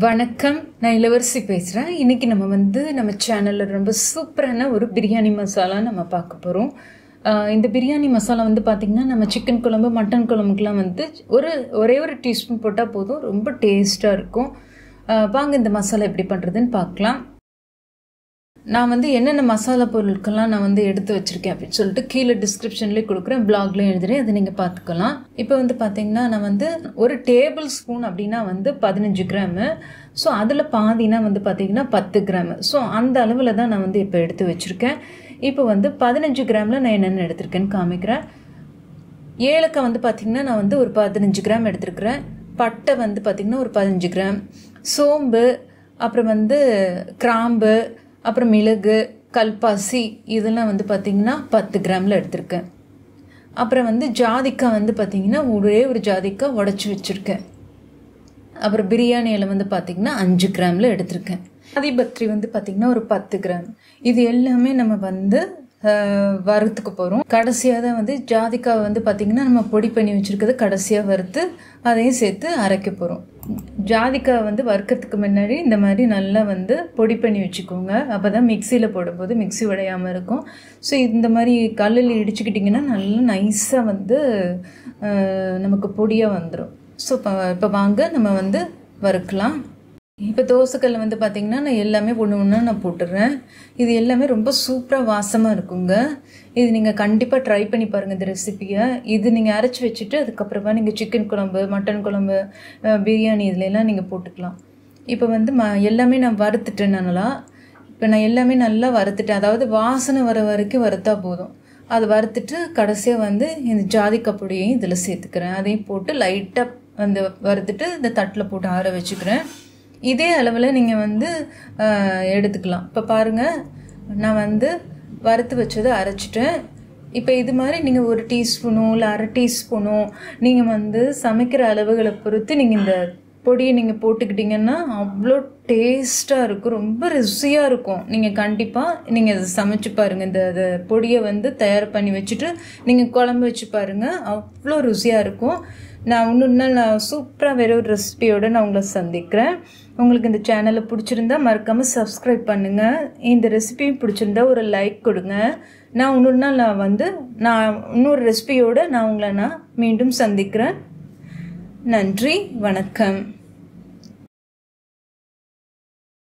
வணக்கம் நான் இளவரசி பேசுகிறேன் இன்னைக்கு நம்ம வந்து நம்ம சேனலில் ரொம்ப சூப்பரான ஒரு பிரியாணி மசாலா நம்ம பார்க்க போகிறோம் இந்த பிரியாணி மசாலா வந்து பார்த்திங்கன்னா நம்ம சிக்கன் குழம்பு மட்டன் குழம்புக்கெலாம் வந்து ஒரு ஒரே ஒரு டீஸ்பூன் போட்டால் போதும் ரொம்ப டேஸ்ட்டாக இருக்கும் ஆஹ் வாங்க இந்த மசாலா எப்படி பண்ணுறதுன்னு பார்க்கலாம் நான் வந்து என்னென்ன மசாலா பொருட்கள்லாம் நான் வந்து எடுத்து வச்சிருக்கேன் அப்படின்னு சொல்லிட்டு கீழே டிஸ்கிரிப்ஷன்லேயே கொடுக்குறேன் பிளாக்லேயும் எழுதுறேன் அதை நீங்கள் பார்த்துக்கலாம் இப்போ வந்து பார்த்தீங்கன்னா நான் வந்து ஒரு டேபிள் ஸ்பூன் அப்படின்னா வந்து பதினஞ்சு கிராமு ஸோ அதில் பாதினா வந்து பார்த்தீங்கன்னா பத்து கிராமு ஸோ அந்த அளவில் தான் நான் வந்து இப்போ எடுத்து வச்சுருக்கேன் இப்போ வந்து பதினஞ்சு கிராமில் நான் என்னென்ன எடுத்திருக்கேன்னு காமிக்கிறேன் ஏலக்காய் வந்து பார்த்திங்கன்னா நான் வந்து ஒரு பதினஞ்சு கிராம் எடுத்திருக்கிறேன் பட்டை வந்து பார்த்திங்கன்னா ஒரு பதினஞ்சு கிராம் சோம்பு அப்புறம் வந்து கிராம்பு அப்புறம் மிளகு கல்பாசி இதெல்லாம் வந்து பார்த்திங்கன்னா பத்து கிராமில் எடுத்திருக்கேன் அப்புறம் வந்து ஜாதிக்காய் வந்து பார்த்திங்கன்னா ஒரே ஒரு ஜாதிக்காய் உடச்சி வச்சுருக்கேன் அப்புறம் பிரியாணி இலை வந்து பார்த்திங்கன்னா அஞ்சு கிராமில் எடுத்திருக்கேன் அதிபத்ரி வந்து பார்த்திங்கன்னா ஒரு பத்து கிராம் இது எல்லாமே நம்ம வந்து ஆஹ், வறுத்துக்க போகிறோம் கடைசியாக தான் வந்து ஜாதிக்காய் வந்து பார்த்திங்கன்னா நம்ம பொடி பண்ணி வச்சுருக்கிறது கடைசியாக வறுத்து அதையும் சேர்த்து அரைக்க போகிறோம் ஜாதிக்காய் வந்து வறுக்கிறதுக்கு முன்னாடி இந்த மாதிரி நல்லா வந்து பொடி பண்ணி வச்சுக்கோங்க அப்போ தான் மிக்சியில் போடும்போது மிக்ஸி உடையாமல் இருக்கும் ஸோ இந்த மாதிரி கல்லில் இடிச்சுக்கிட்டிங்கன்னா நல்லா நைஸாக வந்து ஆஹ், நமக்கு பொடியாக வந்துடும் ஸோ இப்போ இப்போ வாங்க நம்ம வந்து வறுக்கலாம் இப்போ தோசைக்கல்ல வந்து பார்த்தீங்கன்னா நான் எல்லாமே ஒன்று ஒன்றா நான் போட்டுடுறேன் இது எல்லாமே ரொம்ப சூப்பராக வாசமாக இருக்குங்க இது நீங்கள் கண்டிப்பாக ட்ரை பண்ணி பாருங்கள் இந்த ரெசிபியை இது நீங்கள் அரைச்சி வச்சுட்டு அதுக்கப்புறமா நீங்கள் சிக்கன் குழம்பு மட்டன் குழம்பு அஹ், பிரியாணி இதுல எல்லாம் நீங்கள் போட்டுக்கலாம் இப்போ வந்து ம எல்லாமே நான் வறுத்துட்டேன் நல்லா இப்போ நான் எல்லாமே நல்லா வறுத்துட்டேன் அதாவது வாசனை வர வரைக்கும் வறுத்தா போதும் அது வறுத்துட்டு கடைசியாக வந்து இந்த ஜாதிக்காய் பொடியையும் இதில் சேர்த்துக்கிறேன் அதையும் போட்டு லைட்டாக வந்து வறுத்துட்டு இந்த தட்டில் போட்டு ஆற வச்சுக்கிறேன் இதே அளவில் நீங்கள் வந்து ஆஹ், எடுத்துக்கலாம் இப்போ பாருங்கள் நான் வந்து வறுத்து வச்சதை அரைச்சிட்டேன் இப்போ இது மாதிரி நீங்கள் ஒரு டீஸ்பூனோ இல்லை அரை டீஸ்பூனோ நீங்கள் வந்து சமைக்கிற அளவுகளை பொறுத்து நீங்கள் இந்த பொடியை நீங்கள் போட்டுக்கிட்டிங்கன்னா அவ்வளோ டேஸ்ட்டாக இருக்கும் ரொம்ப ருசியாக இருக்கும் நீங்கள் கண்டிப்பாக நீங்கள் அதை சமைச்சு பாருங்கள் இந்த இந்த பொடியை வந்து தயார் பண்ணி வச்சுட்டு நீங்கள் குழம்பு வச்சு பாருங்கள் அவ்வளோ ருசியாக இருக்கும் நான் இன்னொரு நாள் நான் சூப்பராக வேற ஒரு ரெசிபியோடு நான் உங்களை சந்திக்கிறேன் உங்களுக்கு இந்த சேனலை பிடிச்சிருந்தா மறக்காமல் சப்ஸ்கிரைப் பண்ணுங்கள் இந்த ரெசிபியும் பிடிச்சிருந்தா ஒரு லைக் கொடுங்க நான் இன்னொரு நாள் நான் வந்து நான் இன்னொரு ரெசிபியோடு நான் உங்களை நான் மீண்டும் சந்திக்கிறேன் நன்றி வணக்கம்